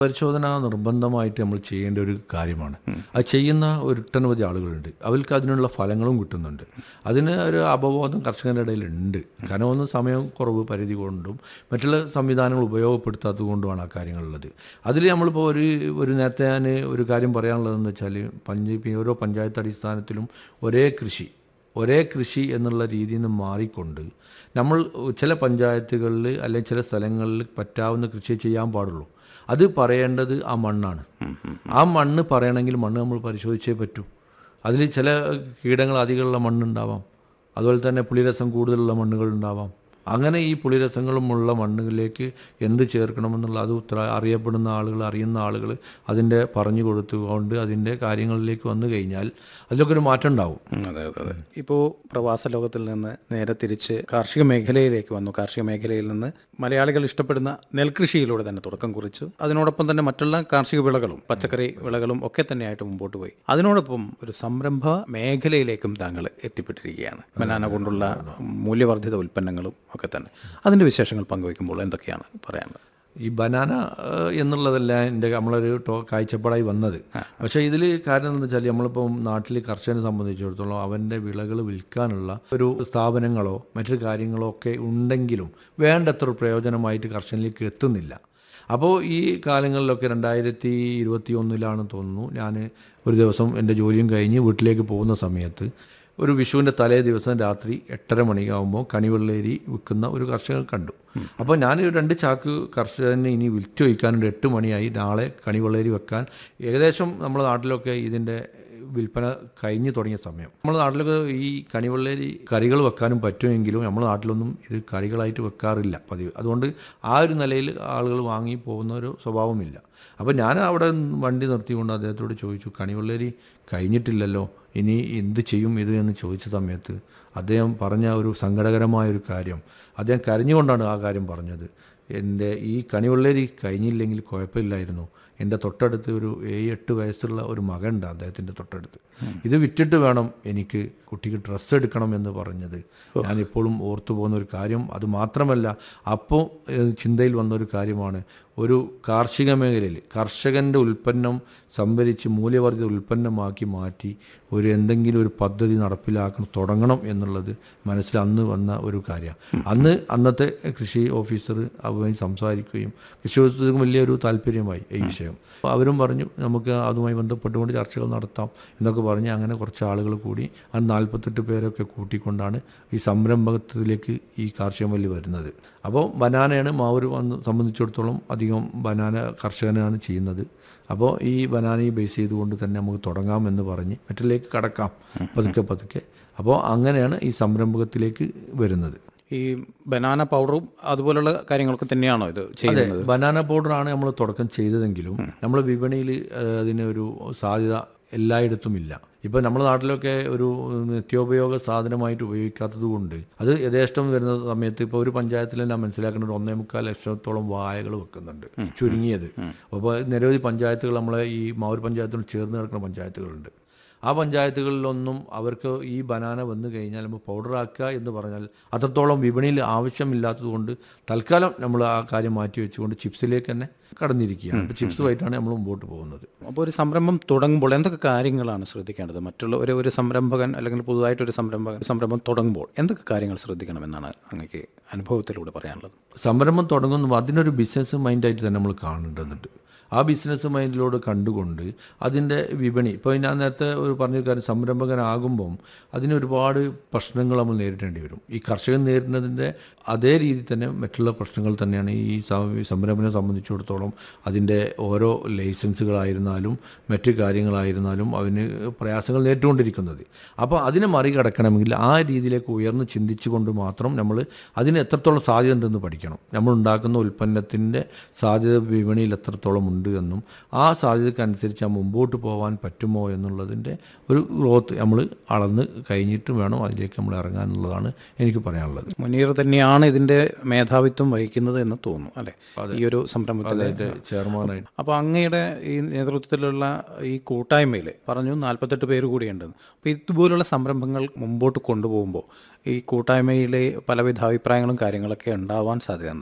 പരിശോധന നിർബന്ധമായിട്ട് നമ്മൾ ചെയ്യേണ്ട ഒരു കാര്യമാണ് അത് ചെയ്യുന്ന ഒട്ടനവധി ആളുകളുണ്ട് അവർക്ക് അതിനുള്ള ഫലങ്ങളും കിട്ടുന്നുണ്ട് അതിന് ഒരു അവബോധം കർഷകരുടെ ഇടയിൽ ഉണ്ട് കാരണം ഒന്ന് സമയം കുറവ് പരിധി കൊണ്ടും മറ്റുള്ള സംവിധാനങ്ങൾ ഉപയോഗപ്പെടുത്താത്തത് കൊണ്ടുമാണ് ആ കാര്യങ്ങളുള്ളത് അതിൽ നമ്മളിപ്പോൾ ഒരു ഒരു നേരത്തെ ഞാൻ ഒരു കാര്യം പറയാനുള്ളതെന്ന് വെച്ചാൽ പഞ്ച് ഓരോ പഞ്ചായത്ത് അടിസ്ഥാനത്തിലും ഒരേ കൃഷി ഒരേ കൃഷി എന്നുള്ള രീതിയിൽ നിന്ന് മാറിക്കൊണ്ട് നമ്മൾ ചില പഞ്ചായത്തുകളിൽ അല്ലെങ്കിൽ ചില സ്ഥലങ്ങളിൽ പറ്റാവുന്ന കൃഷി ചെയ്യാൻ പാടുള്ളൂ അത് പറയേണ്ടത് ആ മണ്ണാണ് ആ മണ്ണ് പറയണമെങ്കിൽ മണ്ണ് നമ്മൾ പരിശോധിച്ചേ പറ്റൂ അതിൽ ചില കീടങ്ങൾ അധികമുള്ള മണ്ണുണ്ടാവാം അതുപോലെ തന്നെ പുളിരസം കൂടുതലുള്ള മണ്ണുകൾ ഉണ്ടാവാം അങ്ങനെ ഈ പുളിരസങ്ങളുമുള്ള മണ്ണുകളിലേക്ക് എന്ത് ചേർക്കണമെന്നുള്ള അത് ഉത്തര അറിയപ്പെടുന്ന ആളുകൾ അറിയുന്ന ആളുകൾ അതിൻ്റെ പറഞ്ഞു കൊടുത്തുകൊണ്ട് അതിൻ്റെ കാര്യങ്ങളിലേക്ക് വന്നു കഴിഞ്ഞാൽ അതിലൊക്കെ ഒരു മാറ്റം ഉണ്ടാവും ഉം, അതെ അതെ അതെ ഇപ്പോൾ പ്രവാസ ലോകത്തിൽ നിന്ന് നേരെ തിരിച്ച് കാർഷിക മേഖലയിലേക്ക് വന്നു കാർഷിക മേഖലയിൽ നിന്ന് മലയാളികൾ ഇഷ്ടപ്പെടുന്ന നെൽകൃഷിയിലൂടെ തന്നെ തുടക്കം കുറിച്ചു അതിനോടൊപ്പം തന്നെ മറ്റുള്ള കാർഷിക വിളകളും പച്ചക്കറി വിളകളും ഒക്കെ തന്നെയായിട്ട് മുമ്പോട്ട് പോയി അതിനോടൊപ്പം ഒരു സംരംഭ മേഖലയിലേക്കും താങ്കൾ എത്തിപ്പെട്ടിരിക്കുകയാണ് ബനാന കൊണ്ടുള്ള മൂല്യവർദ്ധിത ഉൽപ്പന്നങ്ങളും ഒക്കെ തന്നെ അതിൻ്റെ വിശേഷങ്ങൾ പങ്കുവയ്ക്കുമ്പോൾ എന്തൊക്കെയാണ് പറയാനുള്ളത് ഈ ബനാന ഏഹ്, എന്നുള്ളതല്ല എൻ്റെ നമ്മളൊരു ടോ കാഴ്ചപ്പാടായി വന്നത് പക്ഷേ ഇതിൽ കാരണം എന്താണെന്ന് വെച്ചാൽ നമ്മളിപ്പം നാട്ടിൽ കർഷകനെ സംബന്ധിച്ചിടത്തോളം അവൻ്റെ വിളകൾ വിൽക്കാനുള്ള ഒരു സ്ഥാപനങ്ങളോ മറ്റു കാര്യങ്ങളോ ഒക്കെ ഉണ്ടെങ്കിലും വേണ്ടത്ര പ്രയോജനമായിട്ട് കർഷകനിലേക്ക് എത്തുന്നില്ല അപ്പോൾ ഈ കാലങ്ങളിലൊക്കെ രണ്ടായിരത്തി ഇരുപത്തി ഒന്നിലാണെന്ന് തോന്നുന്നു ഞാൻ ഒരു ദിവസം എൻ്റെ ജോലിയും കഴിഞ്ഞ് വീട്ടിലേക്ക് പോകുന്ന സമയത്ത് ഒരു വിഷുവിൻ്റെ തലേ ദിവസം രാത്രി എട്ടര മണിയാകുമ്പോൾ കണിവെള്ളേരി വിൽക്കുന്ന ഒരു കർഷകൻ കണ്ടു അപ്പോൾ ഞാൻ ഒരു രണ്ട് ചാക്ക് കർഷകനെ ഇനി വിൽറ്റ് വയ്ക്കാനുണ്ട് എട്ട് മണിയായി നാളെ കണിവെള്ളേരി വെക്കാൻ ഏകദേശം നമ്മുടെ നാട്ടിലൊക്കെ ഇതിൻ്റെ വിൽപ്പന കഴിഞ്ഞു തുടങ്ങിയ സമയം നമ്മുടെ നാട്ടിലൊക്കെ ഈ കണിവെള്ളേരി കറികൾ വെക്കാനും പറ്റുമെങ്കിലും നമ്മുടെ നാട്ടിലൊന്നും ഇത് കറികളായിട്ട് വെക്കാറില്ല പതിവ് അതുകൊണ്ട് ആ ഒരു നിലയിൽ ആളുകൾ വാങ്ങി പോകുന്ന ഒരു സ്വഭാവമില്ല അപ്പോൾ ഞാൻ അവിടെ വണ്ടി നിർത്തിക്കൊണ്ട് അദ്ദേഹത്തോട് ചോദിച്ചു കണിവെള്ളേരി കഴിഞ്ഞിട്ടില്ലല്ലോ ഇനി എന്ത് ചെയ്യും ഇത് എന്ന് ചോദിച്ച സമയത്ത് അദ്ദേഹം പറഞ്ഞ ഒരു സങ്കടകരമായ ഒരു കാര്യം അദ്ദേഹം കരഞ്ഞുകൊണ്ടാണ് ആ കാര്യം പറഞ്ഞത് എൻ്റെ ഈ കണിവെള്ളേരി കഴിഞ്ഞില്ലെങ്കിൽ കുഴപ്പമില്ലായിരുന്നു എൻ്റെ തൊട്ടടുത്ത് ഒരു ഏഴ് എട്ട് വയസ്സുള്ള ഒരു മകനുണ്ട് അദ്ദേഹത്തിൻ്റെ തൊട്ടടുത്ത് ഇത് വിറ്റിട്ട് വേണം എനിക്ക് കുട്ടിക്ക് ഡ്രസ്സ് എടുക്കണം എന്ന് പറഞ്ഞത് ഞാൻ ഇപ്പോഴും ഓർത്തു പോകുന്ന ഒരു കാര്യം അത് മാത്രമല്ല അപ്പോൾ ഏഹ്, ചിന്തയിൽ വന്ന ഒരു കാര്യമാണ് ഒരു കാർഷിക മേഖലയിൽ കർഷകൻ്റെ ഉൽപ്പന്നം സംഭരിച്ച് മൂല്യവർദ്ധിത ഉൽപ്പന്നമാക്കി മാറ്റി ഒരു എന്തെങ്കിലും ഒരു പദ്ധതി നടപ്പിലാക്കണം തുടങ്ങണം എന്നുള്ളത് മനസ്സിൽ അന്ന് വന്ന ഒരു കാര്യമാണ് അന്ന് അന്നത്തെ കൃഷി ഓഫീസർ അവരുമായി സംസാരിക്കുകയും കൃഷി ഓഫീസർക്ക് വലിയൊരു താല്പര്യമായി ഈ വിഷയം അപ്പോൾ അവരും പറഞ്ഞു നമുക്ക് അതുമായി ബന്ധപ്പെട്ടുകൊണ്ട് ചർച്ചകൾ നടത്താം എന്നൊക്കെ പറഞ്ഞ് അങ്ങനെ കുറച്ച് ആളുകൾ കൂടി ആ നാൽപ്പത്തെട്ട് പേരൊക്കെ കൂട്ടിക്കൊണ്ടാണ് ഈ സംരംഭത്തിലേക്ക് ഈ കാർഷിക മല്ലി വരുന്നത് അപ്പോൾ ബനാനയാണ് മാവൂർ വന്ന് സംബന്ധിച്ചിടത്തോളം അധികം ബനാന കർഷകനാണ് ചെയ്യുന്നത് അപ്പോൾ ഈ ബനാനയെ ബേസ് ചെയ്തുകൊണ്ട് തന്നെ നമുക്ക് തുടങ്ങാം എന്ന് പറഞ്ഞ് മറ്റിലേക്ക് കടക്കാം പതുക്കെ പതുക്കെ അപ്പോൾ അങ്ങനെയാണ് ഈ സംരംഭകത്തിലേക്ക് വരുന്നത് ഈ ബനാന പൗഡറും അതുപോലുള്ള കാര്യങ്ങളൊക്കെ തന്നെയാണോ ഇത് ചെയ്യുന്നത് ബനാന പൗഡറാണ് നമ്മൾ തുടക്കം ചെയ്തതെങ്കിലും നമ്മൾ വിപണിയിൽ അതിന് ഒരു സാധ്യത എല്ലായിടത്തും ഇല്ല ഇപ്പം നമ്മുടെ നാട്ടിലൊക്കെ ഒരു നിത്യോപയോഗ സാധനമായിട്ട് ഉപയോഗിക്കാത്തത് കൊണ്ട് അത് യഥേഷ്ടം വരുന്ന സമയത്ത് ഇപ്പോൾ ഒരു പഞ്ചായത്തിൽ ഞാൻ മനസ്സിലാക്കുന്ന ഒരു ഒന്നേ മുക്കാൽ ലക്ഷത്തോളം വായകൾ വെക്കുന്നുണ്ട് ചുരുങ്ങിയത് അപ്പോൾ നിരവധി പഞ്ചായത്തുകൾ നമ്മളെ ഈ മാവൂർ പഞ്ചായത്തിനോട് ചേർന്ന് കിടക്കുന്ന പഞ്ചായത്തുകളുണ്ട് ആ പഞ്ചായത്തുകളിലൊന്നും അവർക്ക് ഈ ബനാന വന്നു കഴിഞ്ഞാൽ നമ്മൾ പൗഡറാക്കുക എന്ന് പറഞ്ഞാൽ അത്രത്തോളം വിപണിയിൽ ആവശ്യമില്ലാത്തതുകൊണ്ട് തൽക്കാലം നമ്മൾ ആ കാര്യം മാറ്റി വെച്ചുകൊണ്ട് ചിപ്സിലേക്ക് തന്നെ കടന്നിരിക്കുകയാണ് അപ്പോൾ ചിപ്സുമായിട്ടാണ് നമ്മൾ മുമ്പോട്ട് പോകുന്നത് അപ്പോൾ ഒരു സംരംഭം തുടങ്ങുമ്പോൾ എന്തൊക്കെ കാര്യങ്ങളാണ് ശ്രദ്ധിക്കേണ്ടത് മറ്റുള്ള ഒരു ഒരു സംരംഭകൻ അല്ലെങ്കിൽ പുതുതായിട്ടൊരു സംരംഭകൻ സംരംഭം തുടങ്ങുമ്പോൾ എന്തൊക്കെ കാര്യങ്ങൾ ശ്രദ്ധിക്കണമെന്നാണ് അങ്ങക്ക് അനുഭവത്തിലൂടെ പറയാനുള്ളത് സംരംഭം തുടങ്ങുന്നു അതിനൊരു ബിസിനസ് മൈൻഡായിട്ട് തന്നെ നമ്മൾ കാണേണ്ടതുണ്ട് ആ ബിസിനസ് മൈൻഡിലോട് കണ്ടുകൊണ്ട് അതിൻ്റെ വിപണി ഇപ്പോൾ ഞാൻ നേരത്തെ ഒരു പറഞ്ഞ കാര്യം സംരംഭകനാകുമ്പം അതിന് ഒരുപാട് പ്രശ്നങ്ങൾ നമ്മൾ നേരിടേണ്ടി വരും ഈ കർഷകൻ നേരിടുന്നതിൻ്റെ അതേ രീതി തന്നെ മറ്റുള്ള പ്രശ്നങ്ങൾ തന്നെയാണ് ഈ സം- സംരംഭനെ സംബന്ധിച്ചിടത്തോളം അതിൻ്റെ ഓരോ ലൈസൻസുകളായിരുന്നാലും മറ്റു കാര്യങ്ങളായിരുന്നാലും അവന് പ്രയാസങ്ങൾ നേരിട്ടുകൊണ്ടിരിക്കുന്നത് അപ്പോൾ അതിനെ മറികടക്കണമെങ്കിൽ ആ രീതിയിലേക്ക് ഉയർന്ന് ചിന്തിച്ചുകൊണ്ട് മാത്രം നമ്മൾ അതിന് എത്രത്തോളം സാധ്യത ഉണ്ടെന്ന് പഠിക്കണം നമ്മൾ ഉണ്ടാക്കുന്ന ഉൽപ്പന്നത്തിൻ്റെ സാധ്യത വിപണിയിൽ എത്രത്തോളം ഉണ്ട് എന്നും ആ സാധ്യതക്കനുസരിച്ച് ആ മുമ്പോട്ട് പോകാൻ പറ്റുമോ എന്നുള്ളതിൻ്റെ ഒരു ഗ്രോത്ത് നമ്മൾ അളന്ന് കഴിഞ്ഞിട്ട് വേണം അതിലേക്ക് നമ്മൾ ഇറങ്ങാനുള്ളതാണ് എനിക്ക് പറയാനുള്ളത് മുനീർ തന്നെയാണ് ഇതിന്റെ മേധാവിത്വം വഹിക്കുന്നത് എന്ന് തോന്നുന്നു അല്ലെ ഈ ഒരു സംരംഭത്തിൽ അതിൻ്റെ ചെയർമാനായിട്ട് അപ്പോൾ അങ്ങയുടെ ഈ നേതൃത്വത്തിലുള്ള ഈ കൂട്ടായ്മയിൽ പറഞ്ഞു നാൽപ്പത്തെട്ട് പേര് കൂടിയുണ്ടെന്ന് അപ്പോൾ ഇതുപോലുള്ള സംരംഭങ്ങൾ മുമ്പോട്ട് കൊണ്ടുപോകുമ്പോൾ ഈ കൂട്ടായ്മയിലെ പലവിധ അഭിപ്രായങ്ങളും കാര്യങ്ങളൊക്കെ ഉണ്ടാവാൻ സാധ്യത ഉണ്ടാവും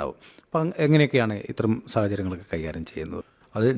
അപ്പം എങ്ങനെയൊക്കെയാണ് ഇത്തരം സാഹചര്യങ്ങളൊക്കെ കൈകാര്യം ചെയ്യുന്നത് അത്